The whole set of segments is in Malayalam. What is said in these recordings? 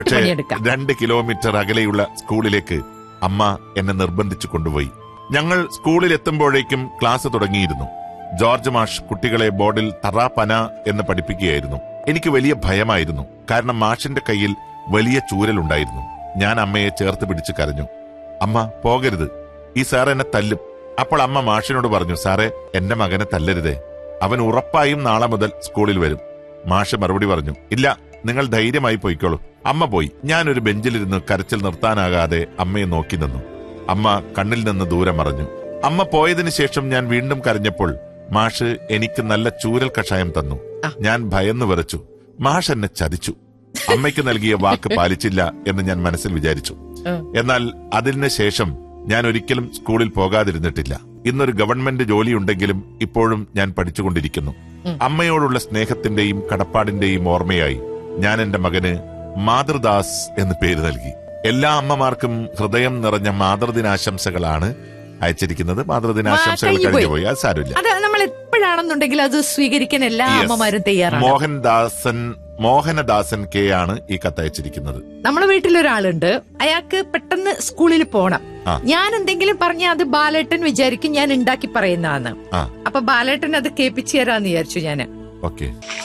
പക്ഷേ പണിയെടുക്കാം രണ്ട് കിലോമീറ്റർ അകലെയുള്ള സ്കൂളിലേക്ക് അമ്മ എന്നെ നിർബന്ധിച്ചു കൊണ്ടുപോയി ഞങ്ങൾ സ്കൂളിൽ എത്തുമ്പോഴേക്കും ക്ലാസ് തുടങ്ങിയിരുന്നു ജോർജ് മാഷ് കുട്ടികളെ ബോർഡിൽ തറാപന എന്ന് പഠിപ്പിക്കുകയായിരുന്നു എനിക്ക് വലിയ ഭയമായിരുന്നു കാരണം മാഷിന്റെ കയ്യിൽ വലിയ ചൂരലുണ്ടായിരുന്നു ഞാൻ അമ്മയെ ചേർത്ത് പിടിച്ച് കരഞ്ഞു അമ്മ പോകരുത് ഈ സാർ എന്നെ തല്ലും അപ്പോൾ അമ്മ മാഷിനോട് പറഞ്ഞു സാറേ എന്റെ മകനെ തല്ലരുതേ അവൻ ഉറപ്പായും നാളെ മുതൽ സ്കൂളിൽ വരും മാഷ് മറുപടി പറഞ്ഞു ഇല്ല നിങ്ങൾ ധൈര്യമായി പോയിക്കോളൂ അമ്മ പോയി ഞാനൊരു ബെഞ്ചിലിരുന്ന് കരച്ചിൽ നിർത്താനാകാതെ അമ്മയെ നോക്കി നിന്നു അമ്മ കണ്ണിൽ നിന്ന് ദൂരെ മറഞ്ഞു അമ്മ പോയതിനു ശേഷം ഞാൻ വീണ്ടും കരഞ്ഞപ്പോൾ മാഷ് എനിക്ക് നല്ല ചൂരൽ കഷായം തന്നു ആ. ഞാൻ ഭയന്നു വിറച്ചു മാഷ് എന്നെ ചതിച്ചു അമ്മയ്ക്ക് നൽകിയ വാക്ക് പാലിച്ചില്ല എന്ന് ഞാൻ മനസ്സിൽ വിചാരിച്ചു ഉം. എന്നാൽ അതിന് ശേഷം ഞാൻ ഒരിക്കലും സ്കൂളിൽ പോകാതിരുന്നിട്ടില്ല ഇന്നൊരു ഗവൺമെന്റ് ജോലിയുണ്ടെങ്കിലും ഇപ്പോഴും ഞാൻ പഠിച്ചുകൊണ്ടിരിക്കുന്നു ഉം. അമ്മയോടുള്ള സ്നേഹത്തിന്റെയും കടപ്പാടിന്റെയും ഓർമ്മയായി ഞാൻ എന്റെ മകന് മാതൃദാസ് എന്ന് പേര് നൽകി എല്ലാ അമ്മമാർക്കും ഹൃദയം നിറഞ്ഞ മാതൃദിനാശംസകളാണ് അയച്ചിരിക്കുന്നത് മാതൃദിനാശംസകൾ കഴിഞ്ഞു കഴിഞ്ഞു പോയി. പോയി അത് സാരമില്ല അത് നമ്മൾ എപ്പോഴാണെന്നുണ്ടെങ്കിൽ അത് സ്വീകരിക്കാൻ എല്ലാ Yes. അമ്മമാരും തയ്യാറാണ് മോഹൻദാസൻ മോഹനദാസൻ കെ ആണ് ഈ കത്ത് അയച്ചിരിക്കുന്നത് നമ്മളെ വീട്ടിലൊരാളുണ്ട് അയാൾക്ക് പെട്ടെന്ന് സ്കൂളിൽ പോണം ആ. ഞാൻ എന്തെങ്കിലും പറഞ്ഞ അത് ബാലേട്ടൻ വിചാരിക്കും ഞാൻ ഉണ്ടാക്കി പറയുന്നതാണ് ആ അപ്പൊ ബാലേട്ടൻ അത് കേൾപ്പിച്ചു തരാന്ന് വിചാരിച്ചു ഞാന് ഓക്കെ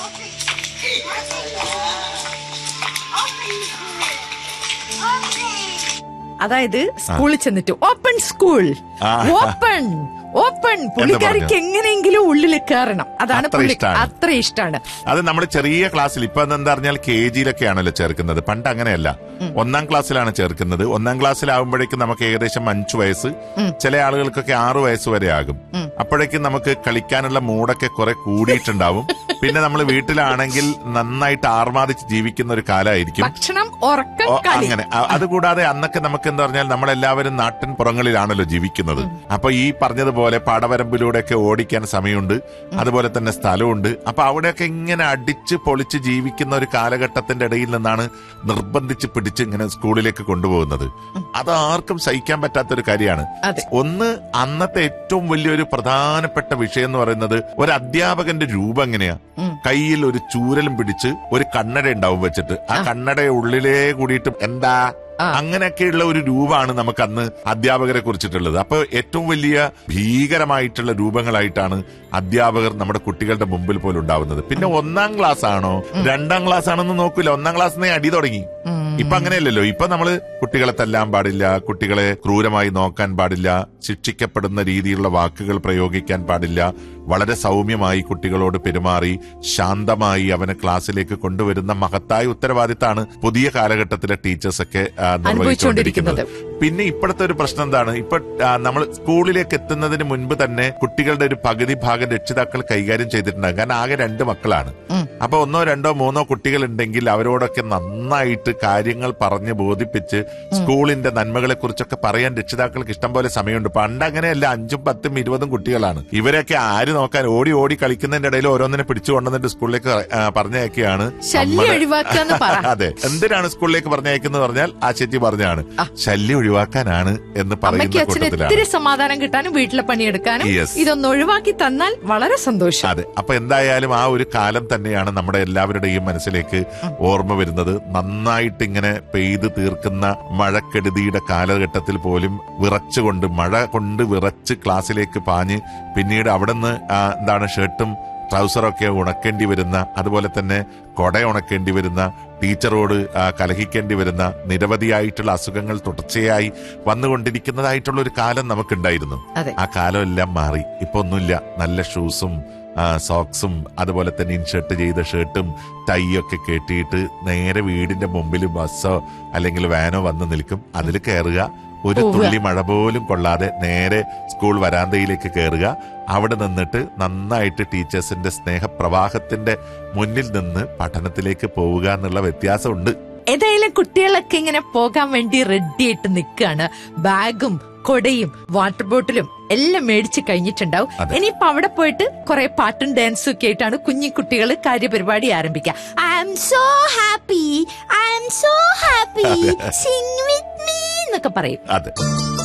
അതായത് സ്കൂളിൽ ചെന്നിട്ട് ഓപ്പൺ സ്കൂൾ ആ. ഓപ്പൺ ഓപ്പൺ പുള്ളിക്കാരിക്ക് എങ്ങനെയെങ്കിലും ഉള്ളിൽ കയറണം അതാണ് അത്ര പുള്ളി ഇഷ്ടാണ്. അത്ര ഇഷ്ടമാണ് അത് നമ്മൾ ചെറിയ ക്ലാസ്സിൽ ഇപ്പൊ എന്താ പറഞ്ഞാൽ കെ ജിയിലൊക്കെയാണല്ലോ ചേർക്കുന്നത് പണ്ട് അങ്ങനെയല്ല ഒന്നാം ക്ലാസ്സിലാണ് ചേർക്കുന്നത് ഒന്നാം ക്ലാസ്സിലാവുമ്പോഴേക്കും നമുക്ക് ഏകദേശം അഞ്ചു വയസ്സ് ചില ആളുകൾക്കൊക്കെ ആറു വയസ്സ് വരെ ആകും അപ്പോഴേക്കും നമുക്ക് കളിക്കാനുള്ള മൂടൊക്കെ കുറെ കൂടിയിട്ടുണ്ടാവും പിന്നെ നമ്മൾ വീട്ടിലാണെങ്കിൽ നന്നായിട്ട് ആർമാദിച്ച് ജീവിക്കുന്ന ഒരു കാലമായിരിക്കും ഭക്ഷണം ഉറക്കം ഓ, കളി അങ്ങനെ അ- അതുകൂടാതെ അന്നൊക്കെ നമുക്ക് എന്താ പറഞ്ഞാൽ നമ്മളെല്ലാവരും നാട്ടിൻ പുറങ്ങളിലാണല്ലോ ജീവിക്കുന്നത് അപ്പൊ ഈ പറഞ്ഞതുപോലെ പാടവരമ്പിലൂടെയൊക്കെ ഓടിക്കാൻ സമയമുണ്ട് അതുപോലെ തന്നെ സ്ഥലമുണ്ട് അപ്പൊ അവിടെയൊക്കെ ഇങ്ങനെ അടിച്ച് പൊളിച്ച് ജീവിക്കുന്ന ഒരു കാലഘട്ടത്തിന്റെ ഇടയിൽ നിന്നാണ് നിർബന്ധിച്ച് പിടിച്ച് ഇങ്ങനെ സ്കൂളിലേക്ക് കൊണ്ടുപോകുന്നത് അത് ആർക്കും സഹിക്കാൻ പറ്റാത്ത ഒരു കാര്യമാണ് അതെ ഒന്ന് അന്നത്തെ ഏറ്റവും വലിയൊരു പ്രധാനപ്പെട്ട വിഷയം എന്ന് പറയുന്നത് ഒരു അധ്യാപകന്റെ രൂപം എങ്ങനെയാ ഉം. കയ്യിൽ ഒരു ചൂരലും പിടിച്ച് ഒരു കണ്ണട ഉണ്ടാവും വെച്ചിട്ട് ആ കണ്ണട ഉള്ളിലേ കൂടിയിട്ട് എന്താ ആ. അങ്ങനെയൊക്കെയുള്ള ഒരു രൂപമാണ് നമുക്ക് അന്ന് അധ്യാപകരെ കുറിച്ചിട്ടുള്ളത് അപ്പൊ ഏറ്റവും വലിയ ഭീകരമായിട്ടുള്ള രൂപങ്ങളായിട്ടാണ് അധ്യാപകർ നമ്മുടെ കുട്ടികളുടെ മുമ്പിൽ പോലും ഉണ്ടാവുന്നത് പിന്നെ ഒന്നാം ക്ലാസ് ആണോ രണ്ടാം ക്ലാസ് ആണെന്ന് നോക്കൂല ഒന്നാം ക്ലാസ്സിനെ അടി തുടങ്ങി ഉം. ഇപ്പൊ അങ്ങനെയല്ലല്ലോ ഇപ്പൊ നമ്മള് കുട്ടികളെ തല്ലാൻ പാടില്ല കുട്ടികളെ ക്രൂരമായി നോക്കാൻ പാടില്ല ശിക്ഷിക്കപ്പെടുന്ന രീതിയിലുള്ള വാക്കുകൾ പ്രയോഗിക്കാൻ പാടില്ല വളരെ സൗമ്യമായി കുട്ടികളോട് പെരുമാറി ശാന്തമായി അവനെ ക്ലാസ്സിലേക്ക് കൊണ്ടുവരുന്ന മഹത്തായ ഉത്തരവാദിത്തമാണ് പുതിയ കാലഘട്ടത്തിലെ ടീച്ചേഴ്സ് ഒക്കെ ആ, നിർവഹിച്ചുകൊണ്ടിരിക്കുന്നത് പിന്നെ ഇപ്പോഴത്തെ ഒരു പ്രശ്നം എന്താണ് ഇപ്പൊ നമ്മൾ സ്കൂളിലേക്ക് എത്തുന്നതിന് മുൻപ് തന്നെ കുട്ടികളുടെ ഒരു പകുതി ഭാഗം രക്ഷിതാക്കൾ കൈകാര്യം ചെയ്തിട്ടുണ്ടാകും കാരണം ആകെ രണ്ട് മക്കളാണ് ഉം. അപ്പൊ ഒന്നോ രണ്ടോ മൂന്നോ കുട്ടികൾ ഉണ്ടെങ്കിൽ അവരോടൊക്കെ നന്നായിട്ട് കാര്യങ്ങൾ പറഞ്ഞ് ബോധിപ്പിച്ച് സ്കൂളിന്റെ നന്മകളെ കുറിച്ചൊക്കെ പറയാൻ രക്ഷിതാക്കൾക്ക് ഇഷ്ടം പോലെ സമയമുണ്ട് പണ്ട് അങ്ങനെയല്ല അഞ്ചും പത്തും ഇരുപതും കുട്ടികളാണ് ഇവരെയൊക്കെ ആര് നോക്കാൻ ഓടി ഓടി കളിക്കുന്നതിന്റെ ഇടയിൽ ഓരോന്നിനെ പിടിച്ചു കൊണ്ടുവന്നിട്ട് സ്കൂളിലേക്ക് ആ, പറഞ്ഞയക്കുകയാണ് ശല്യം നമ്മുടെ- ഒഴിവാക്കാന്ന് പറ അതെ എന്തിനാണ് സ്കൂളിലേക്ക് പറഞ്ഞയക്കുന്നത് പറഞ്ഞാൽ ആ ചേച്ചി പറഞ്ഞാണ് ശല്യം ഒഴിവാക്കാനാണ് എന്ന് അമ്മയ്ക്ക് പറയുന്ന അച്ഛന് കൂട്ടത്തിലാണ് ഇത്തിരി സമാധാനം കിട്ടാനും വീട്ടിലെ പണിയെടുക്കാനും Yes. ഇതൊന്ന് ഒഴിവാക്കി തന്നാൽ വളരെ സന്തോഷം അതെ അപ്പൊ എന്തായാലും ആ ഒരു കാലം തന്നെയാണ് നമ്മുടെ എല്ലാവരുടെയും മനസ്സിലേക്ക് ഓർമ്മ വരുന്നത് നന്നായിട്ട് ഇങ്ങനെ പെയ്ത് തീർക്കുന്ന മഴക്കെടുതിയുടെ കാലഘട്ടത്തിൽ പോലും വിറച്ചുകൊണ്ട് മഴ കൊണ്ട് വിറച്ച് ക്ലാസ്സിലേക്ക് പാഞ്ഞ് പിന്നീട് അവിടുന്ന് ആ, എന്താണ് ഷർട്ടും ട്രൗസറൊക്കെ ഉണക്കേണ്ടി വരുന്ന അതുപോലെ തന്നെ കൊട ഉണക്കേണ്ടി വരുന്ന ടീച്ചറോട് ആ, കലഹിക്കേണ്ടി വരുന്ന നിരവധിയായിട്ടുള്ള അസുഖങ്ങൾ തുടർച്ചയായി വന്നുകൊണ്ടിരിക്കുന്നതായിട്ടുള്ള ഒരു കാലം നമുക്കുണ്ടായിരുന്നു അതെ ആ കാലം എല്ലാം മാറി ഇപ്പൊ ഒന്നുമില്ല നല്ല ഷൂസും ആ, സോക്സും അതുപോലെ തന്നെ ഇൻഷർട്ട് ചെയ്ത ഷർട്ടും ടൈ ഒക്കെ കെട്ടിയിട്ട് നേരെ വീടിന്റെ മുമ്പിൽ ബസ്സോ അല്ലെങ്കിൽ വാനോ വന്ന് നിൽക്കും അതിൽ കയറുക ഒരു പോവുക. തുള്ളി മഴ പോലും കൊള്ളാതെ നേരെ സ്കൂൾ വരാന്തയിലേക്ക് കയറുക അവിടെ നിന്നിട്ട് നന്നായിട്ട് ടീച്ചേഴ്സിന്റെ സ്നേഹപ്രവാഹത്തിന്റെ മുന്നിൽ നിന്ന് പഠനത്തിലേക്ക് പോവുക എന്നുള്ള വ്യത്യാസമുണ്ട് ഏതായാലും കുട്ടികളൊക്കെ ഇങ്ങനെ പോകാൻ വേണ്ടി റെഡി ആയിട്ട് നിൽക്കുകയാണ് ബാഗും കൊടയും വാട്ടർ ബോട്ടിലും എല്ലാം മേടിച്ച് കഴിഞ്ഞിട്ടുണ്ടാവും അതെ. ഇനിയിപ്പോ അവിടെ പോയിട്ട് കുറെ പാട്ടും ഡാൻസും ഒക്കെ ആയിട്ടാണ് കുഞ്ഞു കുട്ടികൾ കാര്യപരിപാടി ആരംഭിക്കുക I am so happy I am so happy sing with me എന്നൊക്കെ പറയും അതെ